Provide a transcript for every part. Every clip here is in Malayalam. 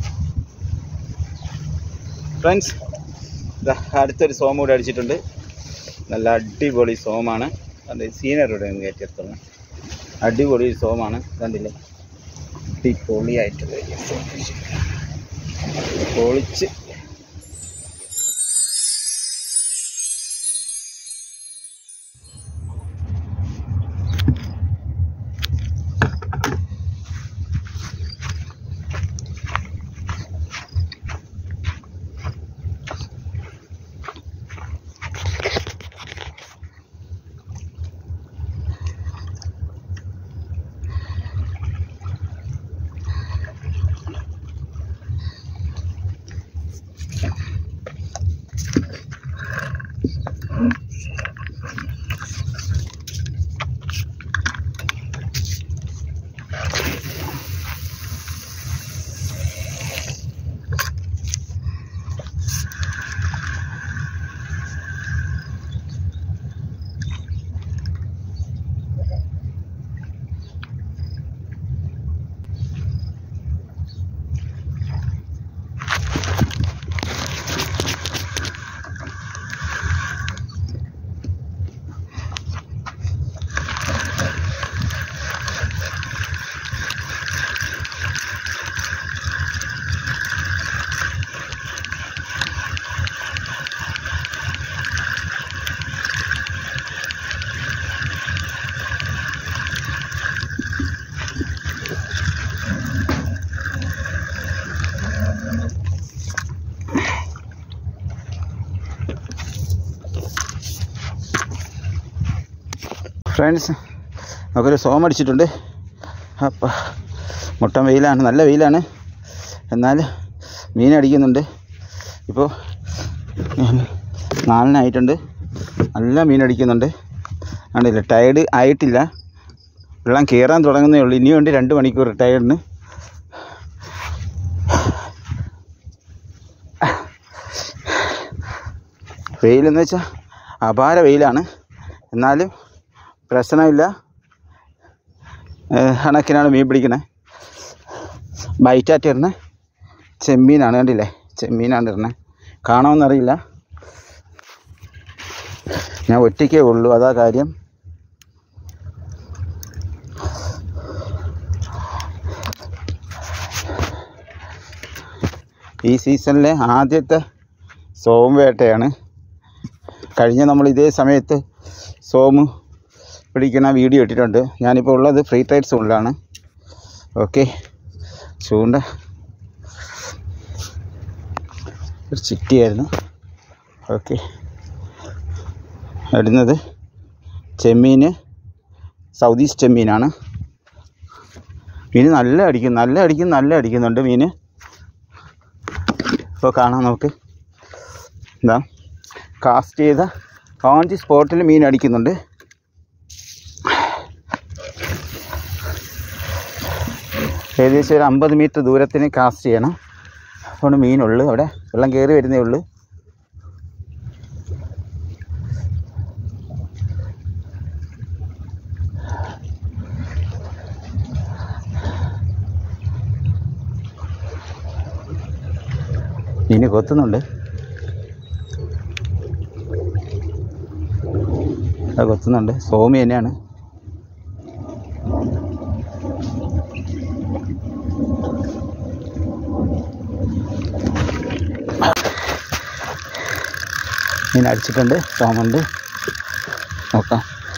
ഫ്രണ്ട്സ് അടുത്തൊരു സോം കൂടെ അടിച്ചിട്ടുണ്ട് നല്ല അടിപൊളി സോമാണ് കണ്ട് സീനറിയുടെ ഒന്ന് കയറ്റിയെടുത്തോളാം അടിപൊളി സോമാണ് കണ്ടില്ലേ അടിപൊളിയായിട്ടുള്ള ഒരു സോം ഫിഷ് പൊളിച്ച് ഫ്രണ്ട്സ് നമുക്കൊരു സോം അടിച്ചിട്ടുണ്ട് അപ്പം മുട്ടൻ വെയിലാണ് നല്ല വെയിലാണ് എന്നാൽ മീൻ അടിക്കുന്നുണ്ട് ഇപ്പോൾ നാലിനായിട്ടുണ്ട് നല്ല മീൻ അടിക്കുന്നുണ്ട് കണ്ടില്ല ടയർഡ് ആയിട്ടില്ല വെള്ളം കയറാൻ തുടങ്ങുന്നേ ഉള്ളൂ ഇനിയുണ്ട് രണ്ട് മണിക്കൂർ ടയർഡിന് വെയിലെന്ന് വെച്ചാൽ അപാര വെയിലാണ് എന്നാലും പ്രശ്നമില്ല ഏഹ് കണക്കിനാണ് മീൻ പിടിക്കണേ ബൈറ്റായിട്ട് ഇടുന്നത് ചെമ്മീനാണ് കണ്ടില്ലേ ചെമ്മീനാണ് ഇടുന്നത് കാണാമെന്നറിയില്ല ഞാൻ ഒറ്റയ്ക്കേ ഉള്ളൂ അതാ കാര്യം ഈ സീസണിലെ ആദ്യത്തെ സോം വേട്ടയാണ് കഴിഞ്ഞ നമ്മൾ ഇതേ സമയത്ത് സോമ് പിടിക്കുന്ന വീഡിയോ ഇട്ടിട്ടുണ്ട് ഞാനിപ്പോൾ ഉള്ളത് ഫ്രീ ട്രേഡ് സോണിലാണ് ഓക്കെ ചൂണ്ട ഒരു ചിട്ടിയായിരുന്നു ഓക്കെ ഇടുന്നത് ചെമ്മീൻ സൗത്ത് ഈസ്റ്റ് ചെമ്മീനാണ് മീൻ നല്ല അടിക്കും നല്ല അടിക്കും നല്ല അടിക്കുന്നുണ്ട് മീൻ ഇപ്പോൾ കാണാം നമുക്ക് എന്താ കാസ്റ്റ് ചെയ്ത കാഞ്ചി സ്പോട്ടിൽ മീൻ അടിക്കുന്നുണ്ട് ഏകദേശം ഒരു അമ്പത് മീറ്റർ ദൂരത്തിന് കാസ്റ്റ് ചെയ്യണം അതുകൊണ്ട് മീനുള്ളു അവിടെ വെള്ളം കയറി വരുന്നേ ഉള്ളൂ മീന് കൊത്തുന്നുണ്ട് അത് കൊത്തുന്നുണ്ട് സോമി തന്നെയാണ് മീൻ അടിച്ചിട്ടുണ്ട് സോമുണ്ട് നോക്കാം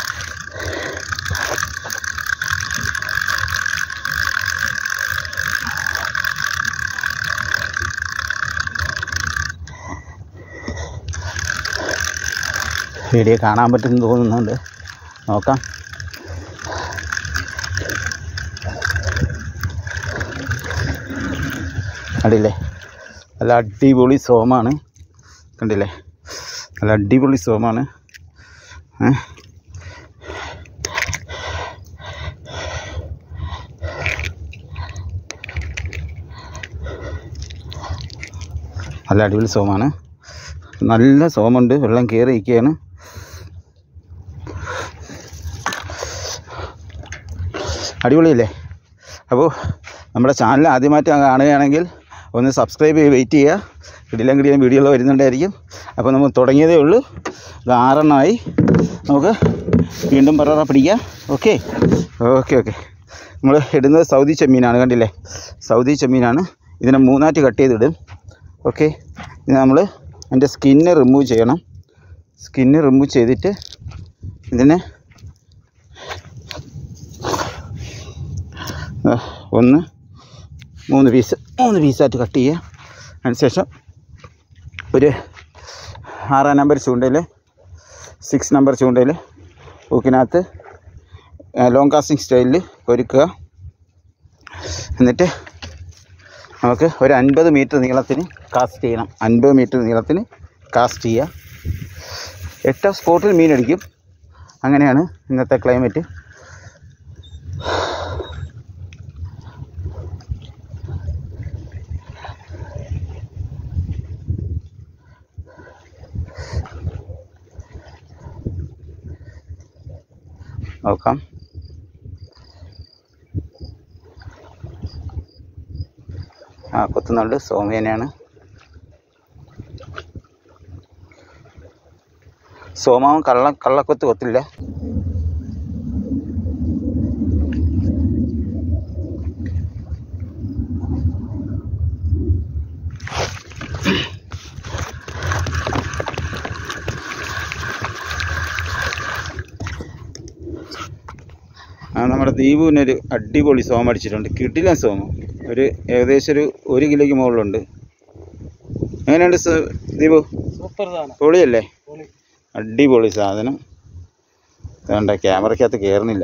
വീഡിയോ കാണാൻ പറ്റുമെന്ന് തോന്നുന്നുണ്ട് നോക്കാം കണ്ടില്ലേ നല്ല അടിപൊളി സോമാണ് കണ്ടില്ലേ നല്ല അടിപൊളി സോമാണ് ഏ നല്ല അടിപൊളി സോമാണ് നല്ല സോമുണ്ട് വെള്ളം കയറി ഇരിക്കുകയാണ് അടിപൊളിയല്ലേ അപ്പോൾ നമ്മുടെ ചാനൽ ആദ്യമായിട്ട് കാണുകയാണെങ്കിൽ ഒന്ന് സബ്സ്ക്രൈബ് ചെയ്ത് വെയിറ്റ് ചെയ്യുക കിടിലം കിടിലം വീഡിയോകൾ വരുന്നുണ്ടായിരിക്കും അപ്പോൾ നമ്മൾ തുടങ്ങിയതേ ഉള്ളൂ ഇത് ആറെണ്ണമായി നമുക്ക് വീണ്ടും പറ പിടിക്കാം ഓക്കെ ഓക്കെ ഓക്കെ നമ്മൾ ഇടുന്നത് സൗദി ചെമ്മീനാണ് കണ്ടില്ലേ സൗദി ചെമ്മീനാണ് ഇതിനെ മൂന്നായിട്ട് കട്ട് ചെയ്തിടും ഓക്കെ ഇത് നമ്മൾ അതിൻ്റെ സ്കിന്ന് റിമൂവ് ചെയ്യണം സ്കിന്ന് റിമൂവ് ചെയ്തിട്ട് ഇതിനെ ആ, ഒന്ന് മൂന്ന് പീസ് മൂന്ന് പീസായിട്ട് കട്ട് ചെയ്യുക അതിനുശേഷം ഒരു ആറാം നമ്പർ ചൂണ്ടയിൽ സിക്സ് നമ്പർ ചൂണ്ടയിൽ ഊക്കിനകത്ത് ലോങ് കാസ്റ്റിംഗ് സ്റ്റൈലിൽ ഒരുക്കുക എന്നിട്ട് നമുക്ക് ഒരു അൻപത് മീറ്റർ നീളത്തിന് കാസ്റ്റ് ചെയ്യണം അൻപത് മീറ്റർ നീളത്തിന് കാസ്റ്റ് ചെയ്യുക എട്ട് സ്പോട്ടിൽ മീനടിക്കും അങ്ങനെയാണ് ഇന്നത്തെ ക്ലൈമറ്റ് നോക്കാം ആ കൊത്തുന്നുണ്ട് സോമേനയാണ് സോമാവും കള്ള കള്ളക്കൊത്ത് കൊത്തില്ല ആ നമ്മുടെ ദീപുവിനൊരു അടിപൊളി സോമ അടിച്ചിട്ടുണ്ട് കിട്ടില്ല സോമ ഒരു ഏകദേശം ഒരു ഒരു കിലോയ്ക്ക് മുകളിലുണ്ട് എങ്ങനെയുണ്ട് സ- ദീപു സൂപ്പർ സാധനം പൊളിയല്ലേ പൊളി അടിപൊളി സാധനം വേണ്ട ക്യാമറയ്ക്കകത്ത് കയറുന്നില്ല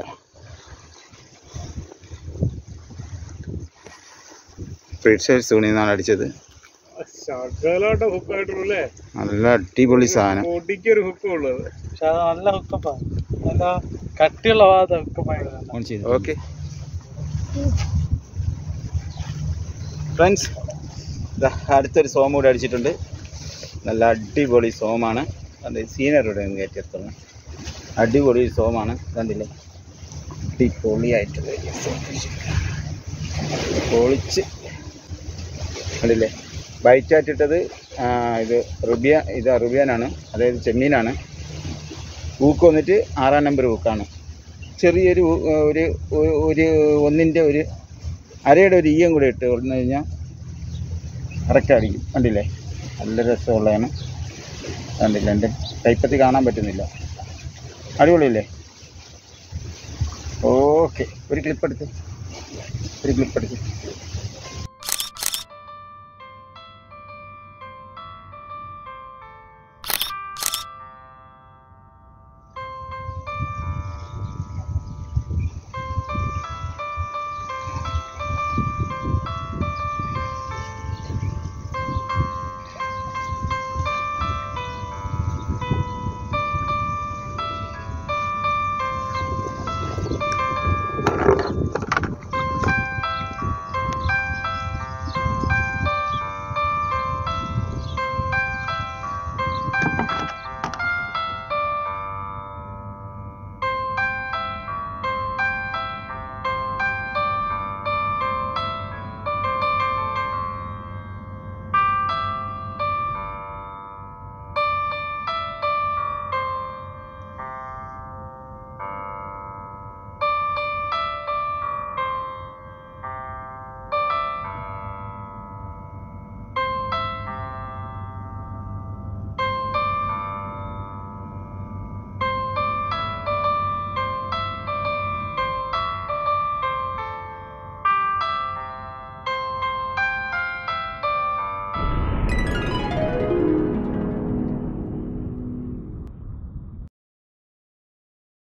ഫ്രീഡ് ഷൈഡ് സൂണിൽ നിന്നാണ് അടിച്ചത് ശകലോട്ട് ഹുക്കായിട്ടുള്ളൂ നല്ല അടിപൊളി സാധനം പൊടിക്ക് ഒരു ഹുക്ക് ഉള്ളത് പക്ഷെ അത് നല്ല ഹുക്കപ്പാ നല്ല കട്ടിയുള്ള ഭാഗത്ത് ഹുക്കപ്പായിരുന്നു ഓക്കെ ഫ്രണ്ട്സ് അടുത്തൊരു സോം കൂടെ അടിച്ചിട്ടുണ്ട് നല്ല അടിപൊളി സോമാണ് അത് സീനറിയുടെ കയറ്റിയെത്തുന്നു അടിപൊളി സോമാണ് കണ്ടില്ലേ അടിപൊളിയായിട്ടുള്ള ഒരു സോം. പൊളിച്ച് കണ്ടില്ലേ ബൈറ്റായിട്ടിട്ടത് ഇത് റുബിയ ഇത് റുബിയാനാണ് അതായത് ചെമ്മീനാണ് ഊക്ക് വന്നിട്ട് ആറാം നമ്പർ ഊക്കാണ് ചെറിയൊരു ഊ- ഒരു ഒരു- ഒരു ഒന്നിൻ്റെ ഒരു അരയുടെ ഒരു ഈയം കൂടെ ഇട്ട് കൊടുത്തു കഴിഞ്ഞാൽ അറക്കടിക്കും കണ്ടില്ലേ നല്ല രസമുള്ളതാണ് കണ്ടില്ല എൻ്റെ കൈപ്പത്തി കാണാൻ പറ്റുന്നില്ല അടിപൊളിയല്ലേ ഓക്കെ ഒരു ക്ലിപ്പ് എടുത്ത് ഒരു ക്ലിപ്പ് എടുത്ത്